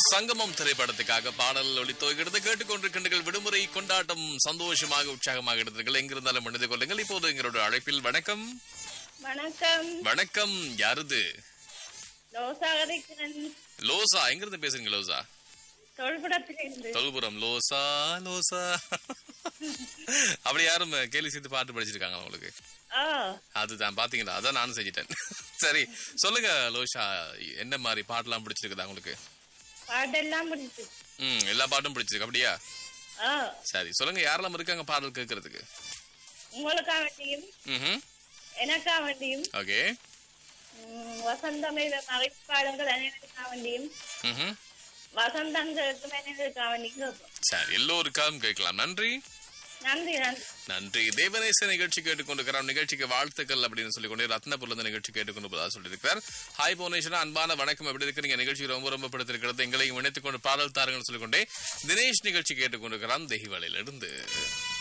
சங்கமம் திரைப்படத்துக்காக பாடல் ஒளித்தோய்கிறது கேட்டுக்கொண்டிருக்கின்றீர்கள் விடுமுறை கொண்டாட்டம் சந்தோஷமாக உற்சாகமாக எடுத்தீர்கள் எங்கிருந்தாலும் இணைந்து கொள்ளுங்கள் இப்போது எங்களோட அழைப்பில் வணக்கம் வணக்கம் வணக்கம் யாருது லோசாகரிக்கிறன் லோசா எங்கிருந்து பேசுறீங்க லோசா தொல்புடத்திலிருந்து தொல்புரம் லோசா லோசா அப்படி யாரும் கேலி சேர்த்து பாட்டு படிச்சிருக்காங்க உங்களுக்கு ஓ அதுதான் பாத்தீங்களா அதான் நானும் செஞ்சிட்டேன் சரி சொல்லுங்க லோஷா என்ன மாதிரி பாட்டெல்லாம் பிடிச்சிருக்குதா உங்களுக்கு பாட்டெல்லாம் பிடிச்சு ம் எல்லா பாட்டும் பிடிச்சிருக்கு அப்படியா ஓ சரி சொல்லுங்க யாரெல்லாம் இருக்காங்க பாடல் கேட்கறதுக்கு உங்களுக்கா வேண்டியும் ம் எனக்கா வேண்டியும் ஓகே ம், வசந்தமிழ் மறைப்பாளங்கள் அனைவருக்கா வேண்டியும் ம் வசந்தங்களுக்கு அனைவருக்கா வேண்டியும் கேட்போம் சரி எல்லோருக்காகவும் கேட்கலாம் நன்றி நன்றி நன்றி நன்றி தேவநேச நிகழ்ச்சி கேட்டுக்கொண்டிருக்கிறார் நிகழ்ச்சிக்கு வாழ்த்துக்கள் அப்படின்னு சொல்லிக்கொண்டு ரத்னபுரிந்த நிகழ்ச்சி கேட்டுக்கொண்டு சொல்லியிருக்கிறார் ஹாய் போனேஷனா அன்பான வணக்கம் எப்படி இருக்கிறீங்க நிகழ்ச்சி ரொம்ப ரொம்ப பிடித்திருக்கிறது எங்களையும் இணைத்துக் கொண்டு பாடல் தாருங்கன்னு சொல்லிக்கொண்டே தினேஷ் நிகழ்ச்சி கேட்டுக்கொண்டிருக்கிறான் தெஹிவலையிலிருந்து